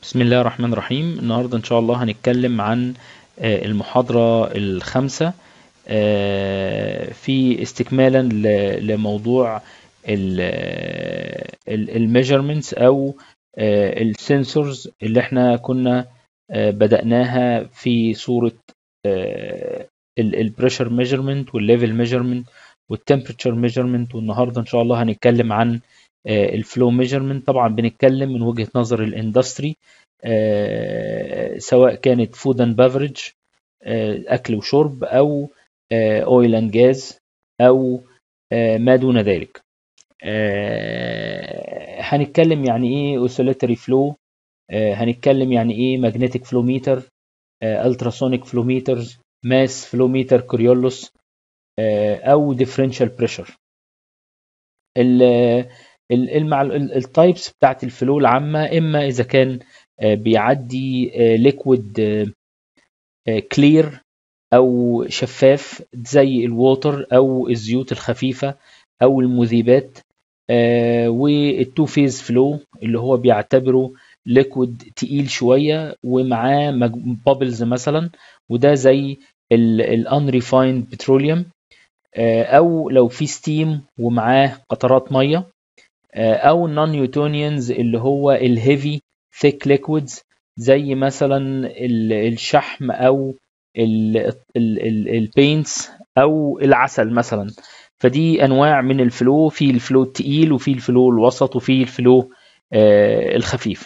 بسم الله الرحمن الرحيم النهاردة إن شاء الله هنتكلم عن آه، المحاضرة الخامسة آه، في استكمالا ل- لموضوع الميجرمنتس أو السنسورز اللي احنا كنا آه، بدأناها في صورة البريشر ميجرمنت والليفل ميجرمنت والتمبريتشر ميجرمنت والنهارده ان شاء الله هنتكلم عن الفلو ميجرمنت طبعا بنتكلم من وجهة نظر الاندستري سواء كانت فود اند بافريج اكل وشرب او اويل اند جاز او آه، ما دون ذلك آه، هنتكلم يعني ايه اوسيلاتوري فلو هنتكلم يعني ايه ماجنتيك فلو ميتر التراسونيك فلو ميترز ماس فلو ميتر كوريولوس او ديفرنشال بريشر التايبس بتاعت الفلو العامه اما اذا كان آه، بيعدي ليكويد كلير او شفاف زي الووتر او الزيوت الخفيفه او المذيبات والتو فيز فلو اللي هو بيعتبره ليكويد تقيل شويه ومعاه بابلز مثلا وده زي الانريفايند بتروليوم او لو في ستيم ومعاه قطرات ميه آه، او النون نيوتونيانز اللي هو الهيفي ثيك ليكويدز زي مثلا ال- الشحم او البينتس او العسل مثلا فدي انواع من الفلو في الفلو التقيل وفي الفلو الوسط وفي الفلو آه، الخفيف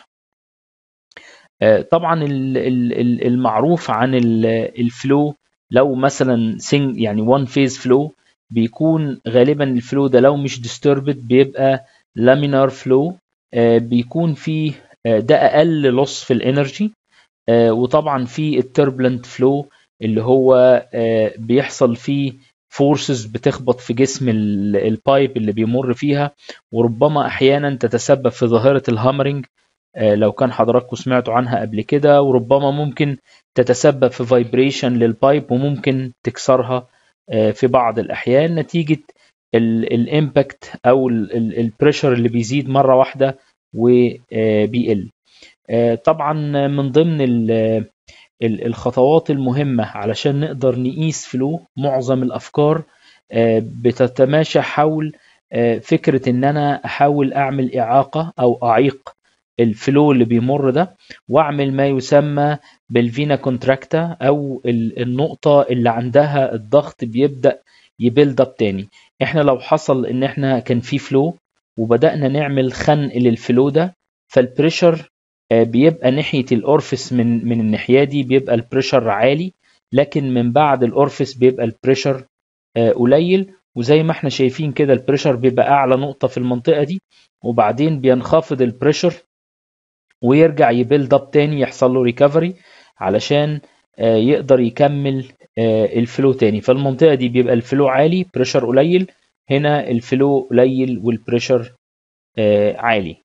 آه، طبعا ال- ال- ال- المعروف عن ال- الفلو لو مثلا سنج يعني وان فيز فلو بيكون غالبا الفلو ده لو مش disturbed بيبقى لامينار فلو بيكون فيه آه، ده اقل لص في الانرجي آه، وطبعا في التربلنت فلو اللي هو آه، بيحصل فيه فورسز بتخبط في جسم ال- البايب اللي بيمر فيها وربما احيانا تتسبب في ظاهرة الهامرنج آه، لو كان حضراتكم سمعتوا عنها قبل كده وربما ممكن تتسبب في فايبريشن للبايب وممكن تكسرها آه، في بعض الأحيان نتيجة الامباكت أو البريشر اللي بيزيد مرة واحدة وبيقل طبعا من ضمن ال- ال- الخطوات المهمة علشان نقدر نقيس فلو معظم الأفكار آه، بتتماشى حول آه، فكرة إن أنا أحاول أعمل إعاقة أو أعيق الفلو اللي بيمر ده وأعمل ما يسمى بالفينا كونتراكتا أو ال- النقطة اللي عندها الضغط بيبدأ يبيلد اب تاني احنا لو حصل ان احنا كان في فلو وبدأنا نعمل خنق للفلو ده فالبريشر آه، بيبقى ناحية الأورفس من من الناحية دي بيبقى البريشر عالي لكن من بعد الأورفس بيبقى البريشر آه، قليل وزي ما احنا شايفين كده البريشر بيبقى أعلى نقطة في المنطقة دي وبعدين بينخفض البريشر ويرجع يبيلد اب تاني يحصل له ريكفري علشان آه، يقدر يكمل آه، الفلو تاني فالمنطقة دي بيبقى الفلو عالي بريشر قليل هنا الفلو قليل والبريشر آه، عالي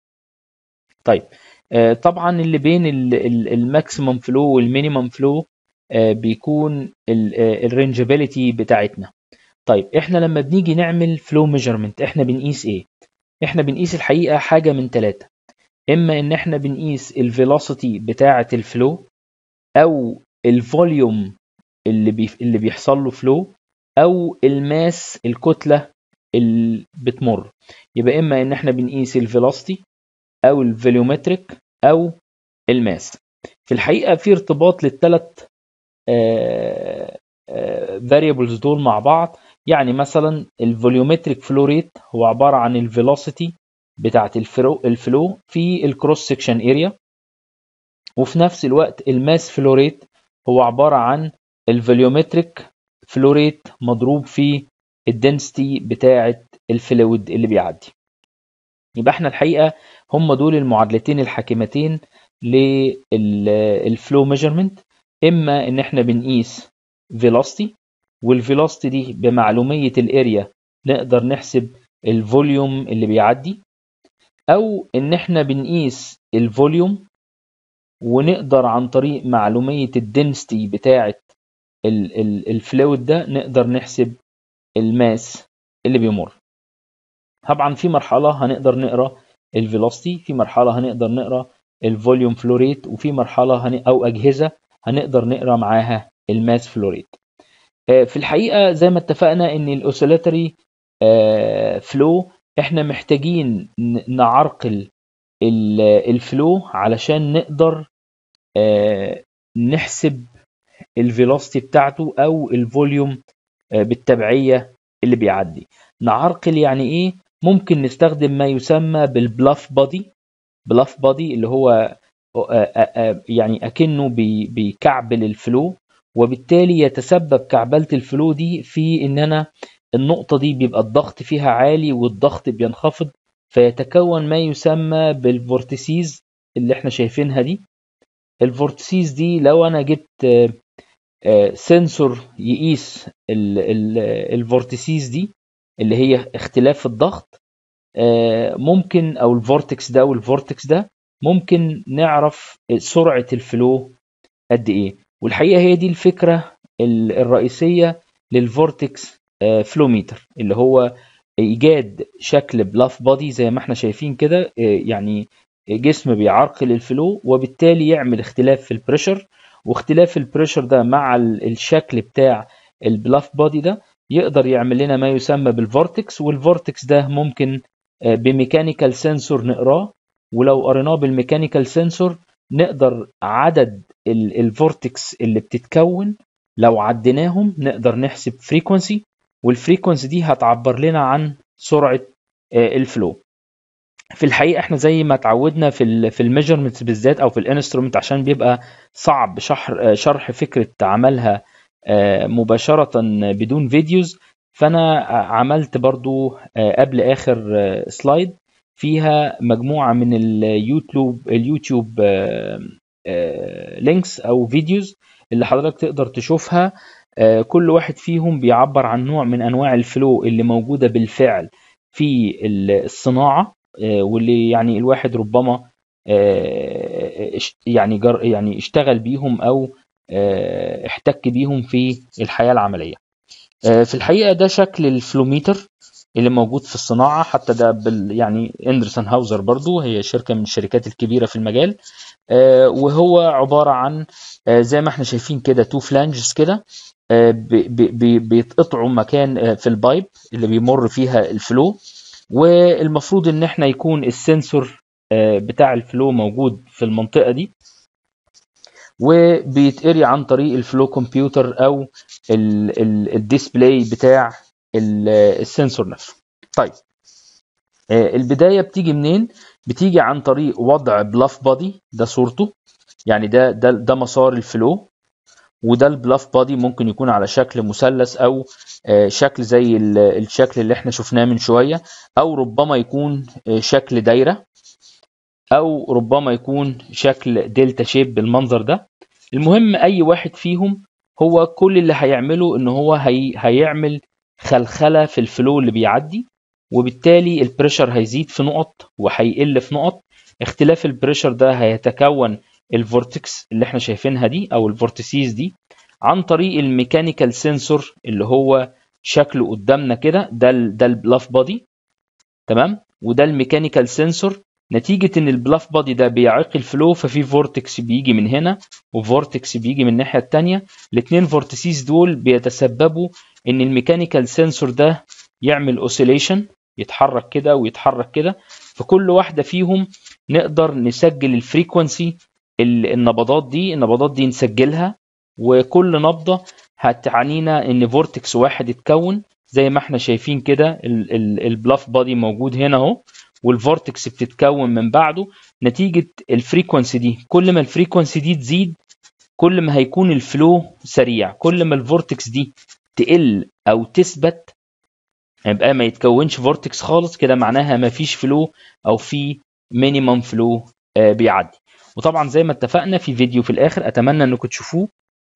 طيب آه، طبعا اللي بين الماكسيمم فلو والمينيمم فلو بيكون الرينجابيلتي بتاعتنا طيب احنا لما بنيجي نعمل فلو ميجرمنت احنا بنقيس ايه احنا بنقيس الحقيقة حاجة من ثلاثة اما ان احنا بنقيس الفيلوسيتي بتاعة الفلو او الفوليوم اللي بي اللي بيحصل له فلو او الماس الكتلة اللي بتمر يبقى اما ان احنا بنقيس الفيلوسيتي او الفوليومتريك او الماس في الحقيقة في ارتباط للثلاث variables دول مع بعض يعني مثلا الفوليومتريك فلو ريت هو عبارة عن الفيلوسيتي بتاعت الفلو الفلو في الكروس سكشن اريا وفي نفس الوقت الماس فلو ريت هو عبارة عن الفوليومتريك فلو ريت مضروب في الدنسيتي بتاعت الفلويد اللي بيعدي يبقى احنا الحقيقة هم دول المعادلتين الحاكمتين للفلو ميجرمنت اما ان احنا بنقيس فيلوسيتي والفيلوسيتي دي بمعلومية الاريا نقدر نحسب الفوليوم اللي بيعدي او ان احنا بنقيس الفوليوم ونقدر عن طريق معلومية الدنسيتي بتاعة الفلويد ده نقدر نحسب الماس اللي بيمر طبعا في مرحلة هنقدر نقرا الفيلوسيتي في مرحلة هنقدر نقرا الفوليوم فلو ريت وفي مرحله هن... او اجهزه هنقدر نقرا معاها الماس فلو ريت في الحقيقه زي ما اتفقنا ان الاوسيلاتوري فلو احنا محتاجين نعرقل الفلو علشان نقدر نحسب الفيلوسيتي بتاعته او الفوليوم بالتبعيه اللي بيعدي نعرقل يعني ايه ممكن نستخدم ما يسمى بالبلاف بادي بلاف بادي اللي هو يعني اكنه بيكعبل الفلو وبالتالي يتسبب كعبله الفلو دي في ان انا النقطه دي بيبقى الضغط فيها عالي والضغط بينخفض فيتكون ما يسمى بالفورتيسيز اللي احنا شايفينها دي الفورتيسيز دي لو انا جبت سنسور يقيس الفورتيسيز دي اللي هي اختلاف الضغط ممكن او الفورتكس ده والفورتكس ده ممكن نعرف سرعه الفلو قد ايه والحقيقه هي دي الفكره الرئيسيه للفورتكس فلوميتر اللي هو ايجاد شكل بلاف بادي زي ما احنا شايفين كده يعني جسم بيعرقل الفلو وبالتالي يعمل اختلاف في البريشر واختلاف البريشر ده مع الشكل بتاع البلاف بادي ده يقدر يعمل لنا ما يسمى بالفورتكس والفورتكس ده ممكن بميكانيكال سنسور نقراه ولو قريناه بالميكانيكال سنسور نقدر عدد الفورتكس اللي بتتكون لو عديناهم نقدر نحسب فريكونسي والفريكونسي دي هتعبر لنا عن سرعه الفلو في الحقيقه احنا زي ما اتعودنا في ال في الميجرمنتس بالذات او في الانسترومنت عشان بيبقى صعب شرح شرح فكره عملها مباشره بدون فيديوز فانا عملت برضو قبل اخر سلايد فيها مجموعه من اليوتيوب اليوتيوب لينكس او فيديوز اللي حضرتك تقدر تشوفها كل واحد فيهم بيعبر عن نوع من انواع الفلو اللي موجوده بالفعل في الصناعه واللي يعني الواحد ربما يعني جر يعني اشتغل بيهم او احتك بيهم في الحياه العمليه في الحقيقه ده شكل الفلوميتر اللي موجود في الصناعه حتى ده بال يعني اندرسون هاوزر برضو هي شركه من الشركات الكبيره في المجال وهو عباره عن زي ما احنا شايفين كده تو فلانجز كده بيتقطعوا مكان في البايب اللي بيمر فيها الفلو والمفروض ان احنا يكون السنسور بتاع الفلو موجود في المنطقه دي وبيتقري عن طريق الفلو كمبيوتر او الديسبلاي بتاع السنسور نفسه طيب البدايه بتيجي منين بتيجي عن طريق وضع بلاف بادي ده صورته يعني ده ده ده مسار الفلو وده البلاف بادي ممكن يكون على شكل مثلث او شكل زي الشكل اللي احنا شفناه من شويه او ربما يكون شكل دايره او ربما يكون شكل دلتا شيب بالمنظر ده المهم اي واحد فيهم هو كل اللي هيعمله ان هو هي هيعمل خلخله في الفلو اللي بيعدي وبالتالي البريشر هيزيد في نقط وهيقل في نقط اختلاف البريشر ده هيتكون الفورتكس اللي احنا شايفينها دي او الفورتسيز دي عن طريق الميكانيكال سنسور اللي هو شكله قدامنا كده ده ال ده البلاف بادي تمام وده الميكانيكال سنسور نتيجة ان البلاف بادي ده بيعيق الفلو ففي فورتكس بيجي من هنا وفورتكس بيجي من الناحية التانية الاتنين فورتسيز دول بيتسببوا ان الميكانيكال سنسور ده يعمل اوسيليشن يتحرك كده ويتحرك كده فكل واحدة فيهم نقدر نسجل الفريكونسي النبضات دي النبضات دي نسجلها وكل نبضة هتعنينا ان فورتكس واحد اتكون زي ما احنا شايفين كده البلاف بادي موجود هنا اهو والفورتكس بتتكون من بعده نتيجة الفريكونسي دي كل ما الفريكونسي دي تزيد كل ما هيكون الفلو سريع كل ما الفورتكس دي تقل او تثبت يبقى ما يتكونش فورتكس خالص كده معناها ما فيش فلو او في مينيمم فلو بيعدي وطبعا زي ما اتفقنا في فيديو في الاخر اتمنى انكم تشوفوه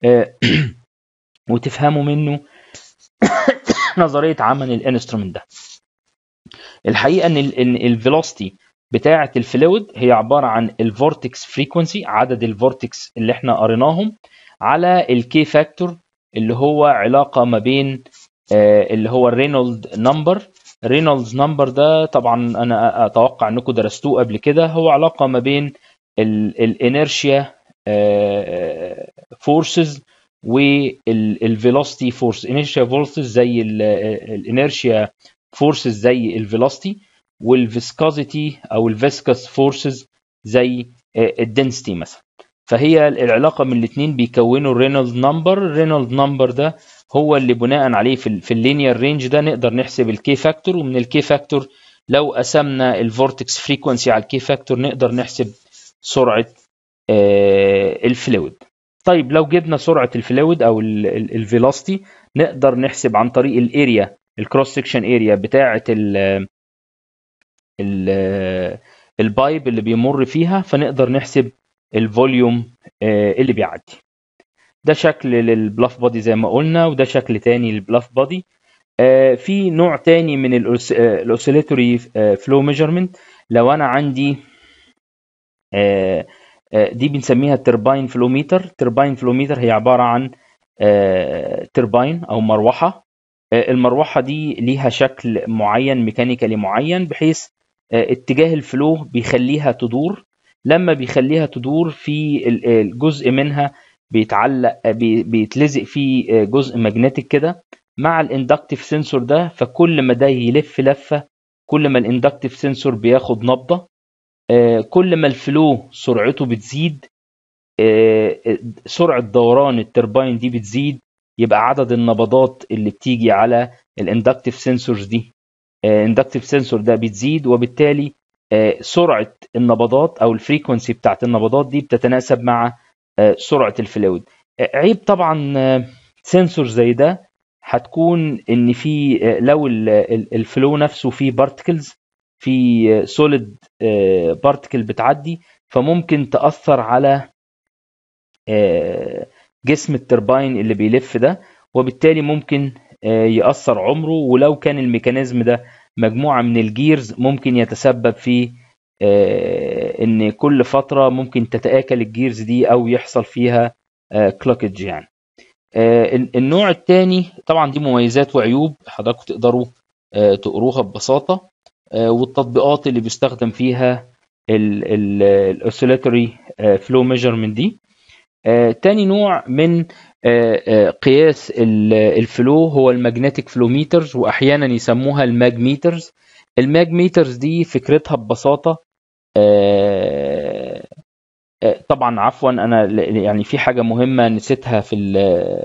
وتفهموا منه نظريه عمل الانسترومنت ده الحقيقه ان الفيلوسيتي بتاعه الفلويد هي عباره عن الفورتكس فريكونسي عدد الفورتكس اللي احنا قريناهم على الكي فاكتور اللي هو علاقه ما بين اللي هو الرينولد نمبر رينولدز نمبر ده طبعا انا اتوقع انكم درستوه قبل كده هو علاقه ما بين الانرشيا فورسز والفيلوسيتي فورس انرشيا فورسز زي الانرشيا فورسز زي الفيلوسيتي والفيسكوزيتي او الفيسكس فورسز زي الدنسيتي مثلا فهي العلاقه من الاثنين بيكونوا الرينولد نمبر الرينولد نمبر ده هو اللي بناء عليه في, في اللينير رينج ده نقدر نحسب الكي فاكتور ومن الكي فاكتور لو قسمنا الفورتكس فريكونسي على الكي فاكتور نقدر نحسب سرعه الفلويد طيب لو جبنا سرعه الفلويد او الفيلوسيتي نقدر نحسب عن طريق الاريا الكروس سكشن اريا بتاعه ال البايب اللي بيمر فيها فنقدر نحسب الفوليوم اللي بيعدي ده شكل للبلاف بودي زي ما قلنا وده شكل تاني للبلاف بودي في نوع تاني من الاوسيليتوري فلو ميجرمنت لو انا عندي دي بنسميها الترباين فلوميتر ترباين فلوميتر هي عباره عن ترباين او مروحه المروحه دي ليها شكل معين ميكانيكالي معين بحيث اتجاه الفلو بيخليها تدور لما بيخليها تدور في الجزء منها بيتعلق بيتلزق فيه جزء ماجنتيك كده مع الاندكتيف سنسور ده فكل ما ده يلف لفه كل ما الاندكتيف سنسور بياخد نبضه كل ما الفلو سرعته بتزيد سرعه دوران الترباين دي بتزيد يبقى عدد النبضات اللي بتيجي على الاندكتيف سنسورز دي الاندكتيف سنسور ده بتزيد وبالتالي سرعه النبضات او الفريكونسي بتاعت النبضات دي بتتناسب مع سرعه الفلويد عيب طبعا سنسور زي ده هتكون ان في لو الفلو نفسه فيه بارتكلز في سوليد بارتكل بتعدي فممكن تاثر على جسم الترباين اللي بيلف ده وبالتالي ممكن يأثر عمره ولو كان الميكانيزم ده مجموعة من الجيرز ممكن يتسبب في ان كل فترة ممكن تتآكل الجيرز دي او يحصل فيها كلوكج يعني النوع الثاني طبعا دي مميزات وعيوب حضراتكم تقدروا تقروها ببساطة والتطبيقات اللي بيستخدم فيها الاوسيلاتوري فلو ميجرمنت دي تاني نوع من قياس الفلو هو الماجنتيك فلوميترز واحيانا يسموها الماج ميترز الماج ميترز دي فكرتها ببساطه طبعا عفوا انا يعني في حاجه مهمه نسيتها في ال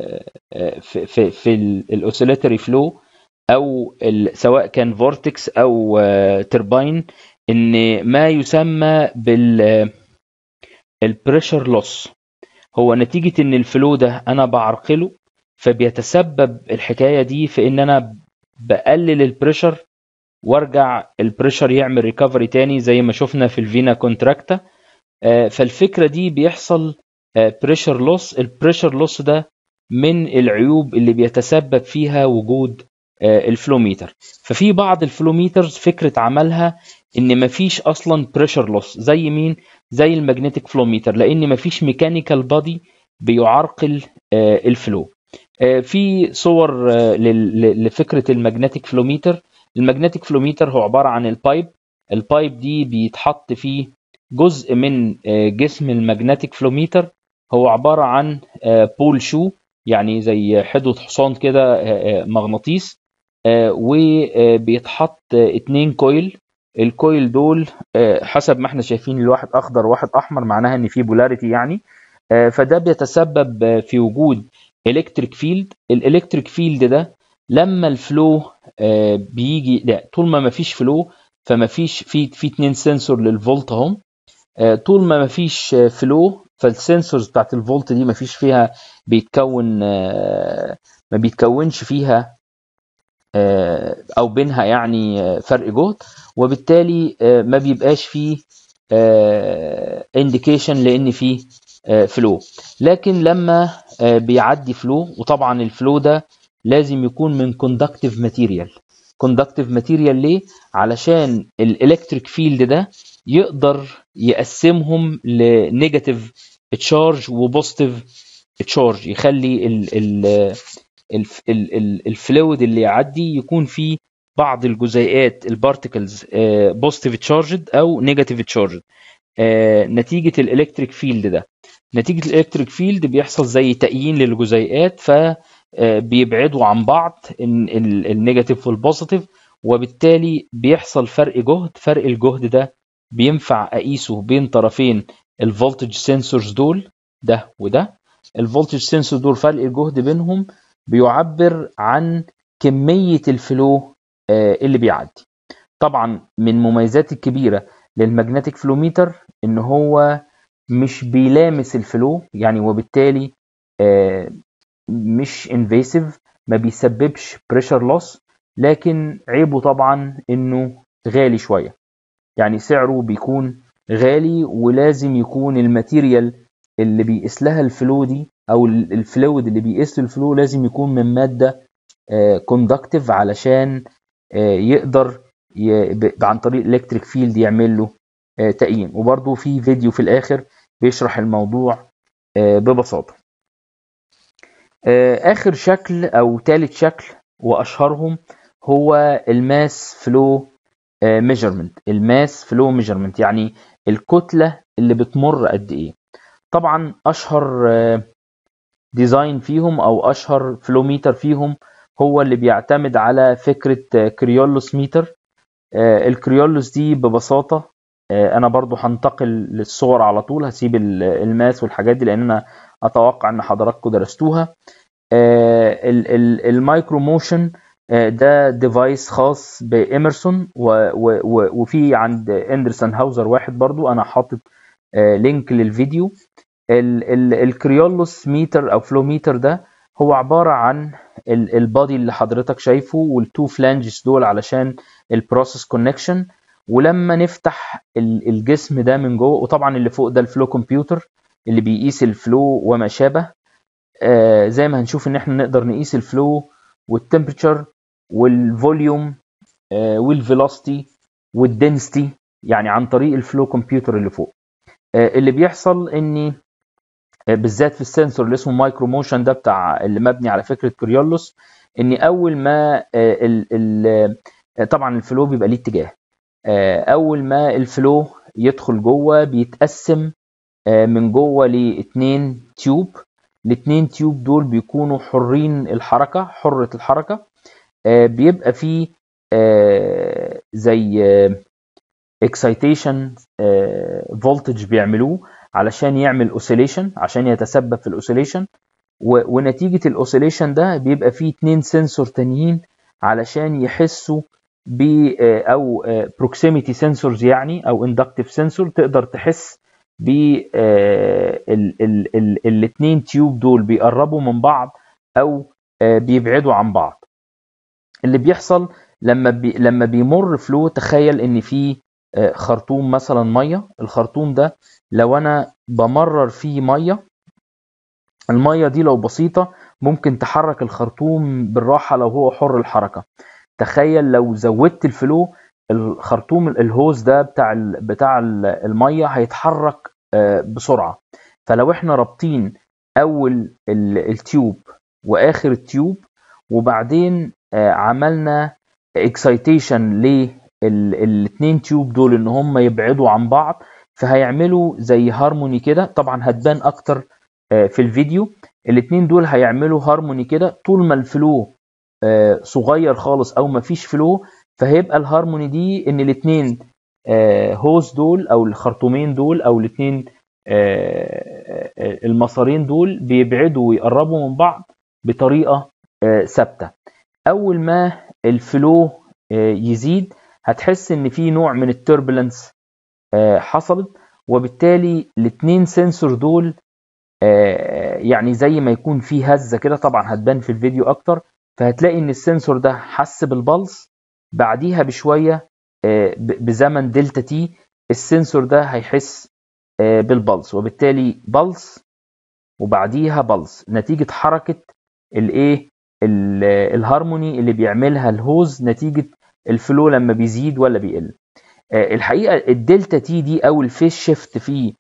في في, في الاوسيلاتوري فلو او سواء كان فورتكس او ترباين ان ما يسمى بال البريشر لوس هو نتيجة ان الفلو ده انا بعرقله فبيتسبب الحكاية دي في ان انا بقلل البريشر وارجع البريشر يعمل ريكفري تاني زي ما شفنا في الفينا كونتراكتا فالفكرة دي بيحصل بريشر لوس البريشر لوس ده من العيوب اللي بيتسبب فيها وجود الفلوميتر ففي بعض الفلوميترز فكرة عملها ان مفيش اصلا بريشر لوس زي مين زي المagnetic فلوميتر لان مفيش ميكانيكال بادي بيعرقل الفلو في صور لفكره المagnetic فلوميتر المagnetic فلوميتر هو عباره عن البايب البايب دي بيتحط فيه جزء من جسم المagnetic فلوميتر هو عباره عن بول شو يعني زي حدوة حصان كده مغناطيس وبيتحط اتنين كويل الكويل دول حسب ما احنا شايفين الواحد اخضر وواحد احمر معناها ان في بولاريتي يعني فده بيتسبب في وجود الكتريك فيلد الالكتريك فيلد ده لما الفلو بيجي لا طول ما مفيش فلو فما فيش في في اتنين سنسور للفولت اهم طول ما مفيش فلو فالسنسورز بتاعت الفولت دي مفيش فيها بيتكون ما بيتكونش فيها او بينها يعني فرق جهد وبالتالي ما بيبقاش فيه انديكيشن لان فيه فلو لكن لما بيعدي فلو وطبعا الفلو ده لازم يكون من كوندكتيف ماتيريال كوندكتيف ماتيريال ليه علشان الالكتريك فيلد ده يقدر يقسمهم لنيجاتيف تشارج وبوزيتيف تشارج يخلي ال ال الفلويد اللي يعدي يكون فيه بعض الجزيئات البارتكلز بوزيتيف تشارجد او نيجاتيف تشارجد آه، نتيجه الالكتريك فيلد ده نتيجه الالكتريك فيلد بيحصل زي تأيين للجزيئات فبيبعدوا عن بعض النيجاتيف والبوزيتيف وبالتالي بيحصل فرق جهد فرق الجهد ده بينفع اقيسه بين طرفين الفولتج سنسورز دول ده وده الفولتج سنسور دول فرق الجهد بينهم بيعبر عن كمية الفلو آه، اللي بيعدي طبعا من مميزات الكبيرة للمagnetic فلوميتر ان هو مش بيلامس الفلو يعني وبالتالي آه، مش انفيسيف ما بيسببش بريشر لوس لكن عيبه طبعا انه غالي شويه يعني سعره بيكون غالي ولازم يكون الماتيريال اللي بيقيس لها الفلو دي او الفلويد اللي بيقيس الفلو لازم يكون من ماده كوندكتيف علشان آه، يقدر عن طريق الكتريك فيلد يعمل له آه، تأيين وبرده في فيديو في الاخر بيشرح الموضوع آه، ببساطه اخر شكل او ثالث شكل واشهرهم هو الماس فلو ميجرمنت الماس فلو ميجرمنت يعني الكتله اللي بتمر قد ايه طبعا اشهر ديزاين فيهم او اشهر فلوميتر فيهم هو اللي بيعتمد على فكره كريولوس ميتر الكريولوس دي ببساطه انا برضو هنتقل للصور على طول هسيب الماس والحاجات دي لان انا اتوقع ان حضراتكم درستوها المايكرو موشن ده ديفايس خاص بإمرسون وفي عند اندرسون هاوزر واحد برضو انا حاطط لينك للفيديو الكريولوس ميتر او فلو ميتر ده هو عباره عن البادي اللي حضرتك شايفه والتو فلانجز دول علشان البروسيس كونكشن ولما نفتح الجسم ده من جوه وطبعا اللي فوق ده الفلو كمبيوتر اللي بيقيس الفلو وما شابه آه زي ما هنشوف ان احنا نقدر نقيس الفلو والتمبريتشر والفوليوم آه والفيلوسيتي والدنسيتي يعني عن طريق الفلو كمبيوتر اللي فوق آه اللي بيحصل اني بالذات في السنسور اللي اسمه مايكرو موشن ده بتاع اللي مبني على فكره كريولوس ان اول ما ال ال طبعا الفلو بيبقى ليه اتجاه اول ما الفلو يدخل جوه بيتقسم من جوه لاتنين تيوب الاتنين تيوب دول بيكونوا حرين الحركه حره الحركه بيبقى فيه زي اكسايتيشن فولتج بيعملوه علشان يعمل اوسيليشن عشان يتسبب في الاوسيليشن ونتيجة الاوسيليشن ده بيبقى فيه اتنين سنسور تانيين علشان يحسوا ب او بروكسيميتي سنسورز يعني او اندكتيف سنسور تقدر تحس ب الاثنين تيوب دول بيقربوا من بعض او بيبعدوا عن بعض اللي بيحصل لما بي لما بيمر فلو تخيل ان في خرطوم مثلا ميه الخرطوم ده لو انا بمرر فيه ميه الميه دي لو بسيطه ممكن تحرك الخرطوم بالراحه لو هو حر الحركه تخيل لو زودت الفلو الخرطوم الهوز ده بتاع بتاع الميه هيتحرك بسرعه فلو احنا رابطين اول التيوب واخر التيوب وبعدين عملنا اكسايتيشن للاثنين تيوب دول ان هم يبعدوا عن بعض فهيعملوا زي هارموني كده طبعا هتبان اكتر في الفيديو الاثنين دول هيعملوا هارموني كده طول ما الفلو صغير خالص او ما فيش فلو فهيبقى الهارموني دي ان الاثنين هوز دول او الخرطومين دول او الاثنين المسارين دول بيبعدوا ويقربوا من بعض بطريقه ثابته اول ما الفلو يزيد هتحس ان في نوع من التربلنس حصلت وبالتالي الاثنين سنسور دول يعني زي ما يكون في هزه كده طبعا هتبان في الفيديو اكتر فهتلاقي ان السنسور ده حس بالبلس بعديها بشويه بزمن دلتا تي السنسور ده هيحس بالبلس وبالتالي بلس وبعديها بلس نتيجه حركه الايه الهارموني اللي بيعملها الهوز نتيجه الفلو لما بيزيد ولا بيقل الحقيقه الدلتا تي دي او الفيس شيفت في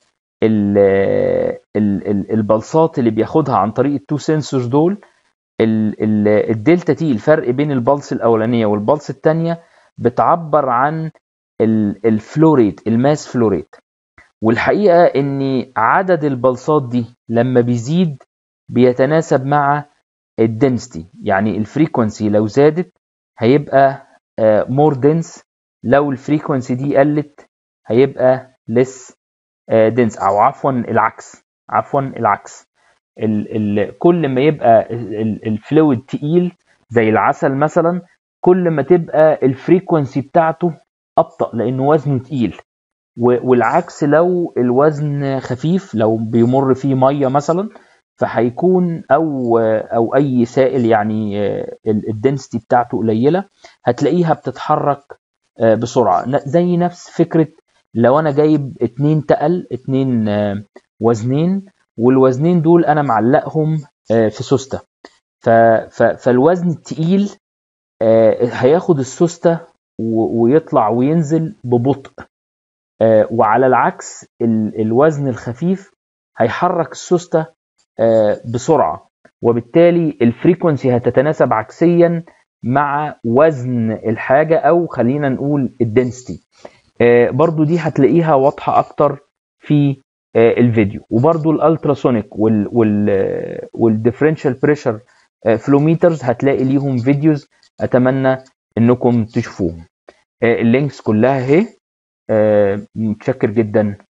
البلصات اللي بياخدها عن طريق التو سنسورز دول الدلتا تي الفرق بين البلس الاولانيه والبلس الثانيه بتعبر عن الفلوريت الماس فلوريت والحقيقه ان عدد البلصات دي لما بيزيد بيتناسب مع الدنسيتي يعني الفريكونسي لو زادت هيبقى مور دنس لو الفريكونسي دي قلت هيبقى لس دنس او عفوا العكس عفوا العكس ال ال كل ما يبقى الفلويد تقيل زي العسل مثلا كل ما تبقى الفريكونسي بتاعته ابطا لانه وزنه تقيل والعكس لو الوزن خفيف لو بيمر فيه ميه مثلا فهيكون او او اي سائل يعني الدنسيتي بتاعته قليله هتلاقيها بتتحرك بسرعه زي نفس فكره لو انا جايب اتنين تقل اتنين وزنين والوزنين دول انا معلقهم في سوسته فالوزن التقيل هياخد السوسته ويطلع وينزل ببطء وعلى العكس الوزن الخفيف هيحرك السوسته بسرعه وبالتالي الفريكونسي هتتناسب عكسيا مع وزن الحاجه او خلينا نقول الدنسيتي برضو دي هتلاقيها واضحه اكتر في الفيديو وبرضو الالتراسونيك وال وال والديفرنشال بريشر فلوميترز هتلاقي ليهم فيديوز اتمنى انكم تشوفوهم اللينكس كلها اهي متشكر جدا